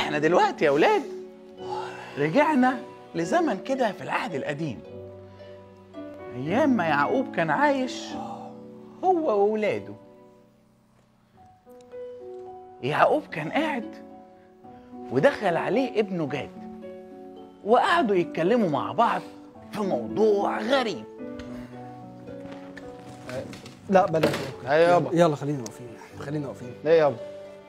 احنا دلوقتي يا ولاد رجعنا لزمن كده في العهد القديم ايام ما يعقوب كان عايش هو وولاده يعقوب كان قاعد ودخل عليه ابنه جاد وقعدوا يتكلموا مع بعض في موضوع غريب لا بلاش ايوه يابا يلا خلينا واقفين خلينا واقفين ليه يابا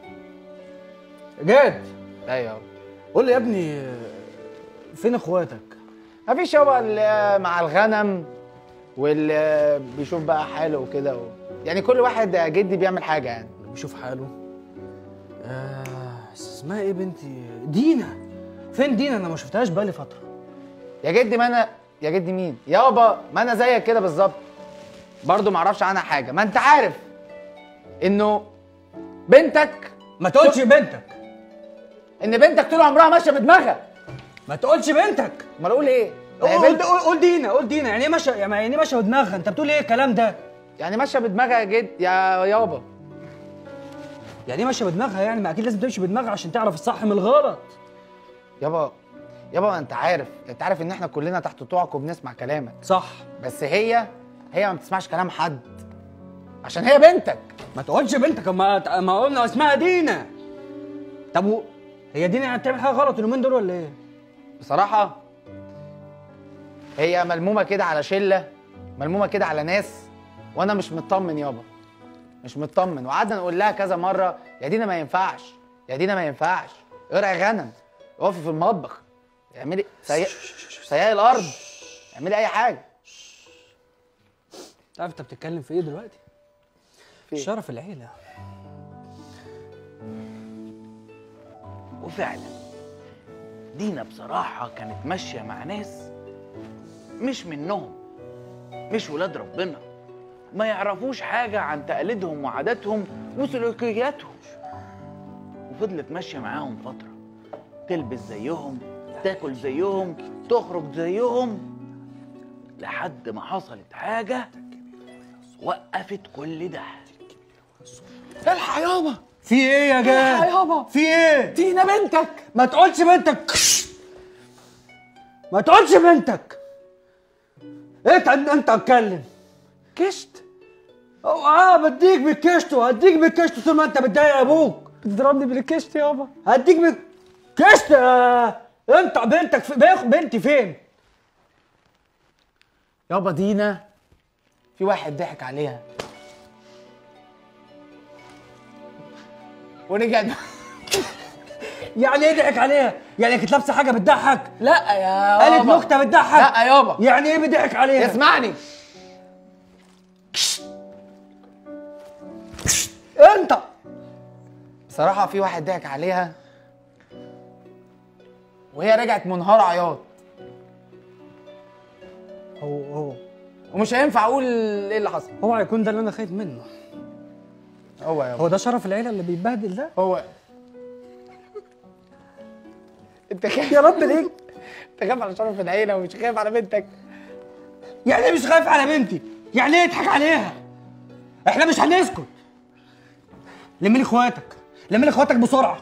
جاد ايوه يابا قول لي يا ابني فين اخواتك مفيش يابا اللي مع الغنم واللي بيشوف بقى حاله وكده و... يعني كل واحد يا جدي بيعمل حاجه يعني بيشوف حاله آه اسمها ايه بنتي دينا فين دينا انا ما شفتهاش بقالي فتره يا جدي ما انا يا جدي مين يابا ما انا زيك كده بالظبط برضه ما اعرفش عنها حاجه ما انت عارف انه بنتك ما تقولش بنتك ان بنتك طول عمرها ماشيه بدماغها ما تقولش بنتك امال اقول ايه ده هي قول بنت قول قول دينا قول دينا يعني ايه ماشيه يعني ايه ماشيه بدماغها انت بتقول ايه الكلام ده يعني ماشيه بدماغها يا جد يا يابا يعني ايه ماشيه بدماغها يعني ما اكيد لازم تمشي بدماغها عشان تعرف الصح من الغلط يابا يابا انت عارف انت عارف ان احنا كلنا تحت طوعك وبنسمع كلامك صح بس هي هي ما بتسمعش كلام حد عشان هي بنتك ما تقولش بنتك ما ما قلنا اسمها دينا طب و... هي دينا يعني بتعمل حاجه غلط اليومين دول ولا ايه بصراحه هي ملمومه كده على شله ملمومه كده على ناس وانا مش مطمن يابا مش مطمن وقعدنا نقول لها كذا مره يا دينا ما ينفعش يا دينا ما ينفعش ارعي غنم اقفي في المطبخ اعملي سيق سيقي الارض اعملي اي حاجه تعرف انت بتتكلم في ايه دلوقتي في إيه؟ شرف العيله وفعلا دينا بصراحة كانت ماشية مع ناس مش منهم مش ولاد ربنا ما يعرفوش حاجة عن تقاليدهم وعاداتهم وسلوكياتهم وفضلت ماشية معاهم فترة تلبس زيهم تاكل زيهم تخرج زيهم لحد ما حصلت حاجة وقفت كل ده الحق يابا في ايه يا جاد يابا في ايه دينا بنتك ما تقولش بنتك ما تقولش بنتك انت انت اتكلم كشت اه بديك بالكشت وهديك بالكشت طول ما انت بتضايق ابوك بتضربني بالكشت يابا هديك بالكشت آه. انت بنتك في بيخ- بنتي فين يابا دينا في واحد ضحك عليها ورجع يعني ايه ضحك عليها يعني كانت لابسه حاجه بتضحك لا يا قالت يابا. نكته بتضحك لا يابا يعني ايه بيضحك عليها اسمعني انت بصراحة في واحد ضحك عليها وهي رجعت منهارة عياط هو هو ومش هينفع اقول ايه اللي حصل هو هيكون ده اللي انا خايف منه هو يابا هو ده شرف العيله اللي بيتبهدل ده هو انت خايف يا رب ليه انت خايف على شرف العيلة ومش خايف على بنتك يعني ايه مش خايف على بنتي يعني ايه يضحك عليها احنا مش هنسكت لم لي اخواتك لم لي اخواتك بسرعه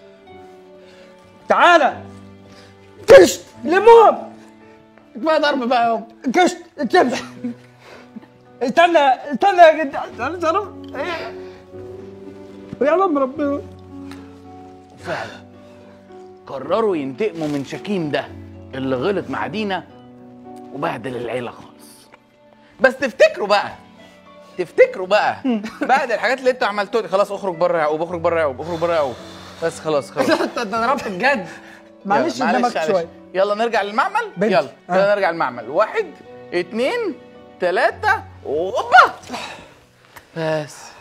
تعالى كشت لمهم كفاية ضرب بقى يابا كشت تمشي استنى استنى يا جدع استنى استنى ايه يا رب ربنا فعلا قرروا ينتقموا من شكيم ده اللي غلط مع دينا وبهدل العيله خالص بس تفتكروا بقى تفتكروا بقى بعد الحاجات اللي انتوا عملتوها دي خلاص اخرج بره يا يعقوب اخرج بره يا يعقوب اخرج بره يا يعقوب بس خلاص خلاص انت انت ضربت بجد معلش يلا، قدامك معلش. شويه يلا نرجع للمعمل بنت. يلا آه. يلا نرجع للمعمل واحد اتنين تلاتة اوبا بس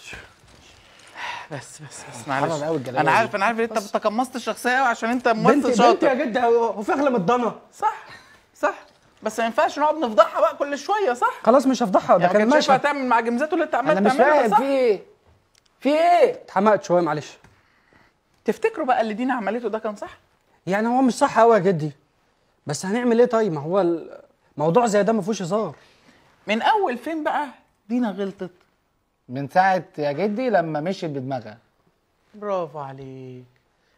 بس بس بس معلش حرام أوي الجلابية انا دي. عارف انا عارف ان انت تقمصت الشخصيه قوي عشان انت بنتي ممثل بنتي شاطر يا جدع هو في اغلى من الضنا صح صح بس ما ينفعش نقعد نفضحها بقى كل شويه صح؟ خلاص مش هفضحها ده يعني ما كان كانش ينفع ماشي تعمل مع جمزاته اللي انت عمال انا مش تعملها فاهم صح؟ في ايه في ايه اتحمقت شويه معلش تفتكروا بقى اللي دينا عملته ده كان صح؟ يعني هو مش صح قوي يا جدي بس هنعمل ايه طيب ما هو الموضوع زي ده ما فيهوش هزار من اول فين بقى دينا غلطت؟ من ساعة يا جدي لما مشيت بدماغها برافو عليك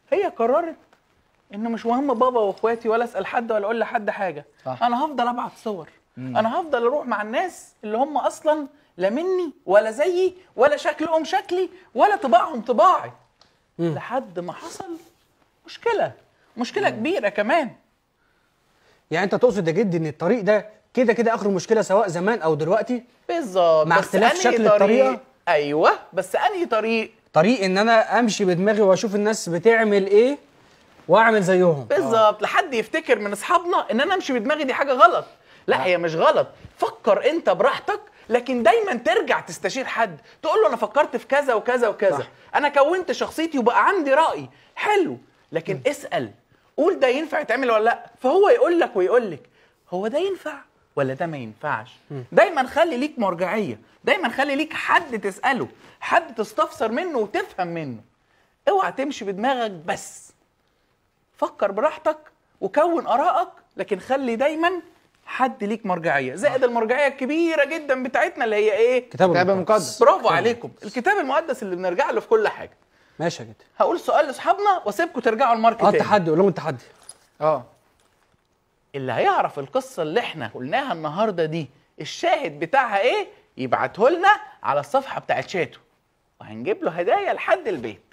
هي قررت ان مش مهم بابا واخواتي ولا اسال حد ولا اقول لحد حاجه صح. انا هفضل ابعت صور انا هفضل اروح مع الناس اللي هم اصلا لا مني ولا زيي ولا شكلهم شكلي ولا طباعهم طباعي لحد ما حصل مشكله مشكله كبيره كمان يعني انت تقصد يا جدي ان الطريق ده كده كده اخره مشكله سواء زمان او دلوقتي بالظبط مع بس اختلاف أنهي شكل طريق- الطريقة؟ ايوه بس انهي طريق طريق ان انا امشي بدماغي واشوف الناس بتعمل ايه واعمل زيهم بالظبط لحد يفتكر من اصحابنا ان انا امشي بدماغي دي حاجه غلط لا هي مش غلط فكر انت براحتك لكن دايما ترجع تستشير حد تقول له انا فكرت في كذا وكذا وكذا صح. انا كونت شخصيتي وبقى عندي راي حلو لكن اسال قول ده ينفع يتعمل ولا لا فهو يقول لك ويقول لك هو ده ينفع ولا ده ما ينفعش دايما خلي ليك مرجعيه دايما خلي ليك حد تساله حد تستفسر منه وتفهم منه اوعى تمشي بدماغك بس فكر براحتك وكون ارائك لكن خلي دايما حد ليك مرجعيه زائد المرجعيه الكبيره جدا بتاعتنا اللي هي ايه كتاب كتاب المقدس. المقدس برافو عليكم الكتاب المقدس اللي بنرجع له في كل حاجه ماشي يا جدي هقول سؤال لاصحابنا واسيبكم ترجعوا المارك اه تاني التحدي قول لهم التحدي اه اللي هيعرف القصه اللي احنا قلناها النهارده دي الشاهد بتاعها ايه يبعته لنا على الصفحه بتاعت شاتو وهنجيب له هدايا لحد البيت